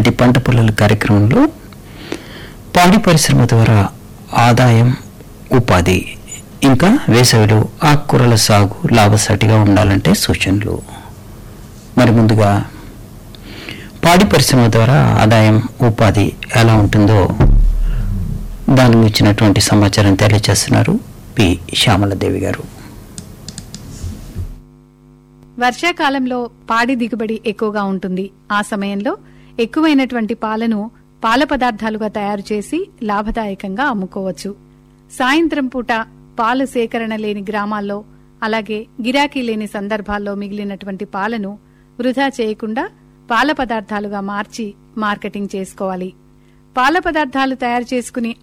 నేటి పంట పొలాల కార్యక్రమంలో పాడి పరిశ్రమ ద్వారా ఆదాయం ఉపాధి ఇంకా వేసవిలో ఆకుకూరల సాగు లాభసాటిగా ఉండాలంటే సూచనలు మరి ముందుగా పాడి పరిశ్రమ ద్వారా ఆదాయం ఉపాధి ఎలా ఉంటుందో దాని గురించినటువంటి సమాచారం తెలియజేస్తున్నారు పి శ్యామలదేవి గారు వర్షాకాలంలో పాడి దిగుబడి ఎక్కువగా ఉంటుంది ఆ సమయంలో ఎక్కువైనటువంటి పాలను పాల పదార్థాలుగా తయారు చేసి లాభదాయకంగా అమ్ముకోవచ్చు సాయంత్రం పూట పాలు సేకరణ లేని గ్రామాల్లో అలాగే గిరాకీ లేని సందర్భాల్లో మిగిలినటువంటి పాలను వృధా చేయకుండా పాల పదార్థాలుగా మార్చి మార్కెటింగ్ చేసుకోవాలి పాల పదార్థాలు తయారు చేసుకుని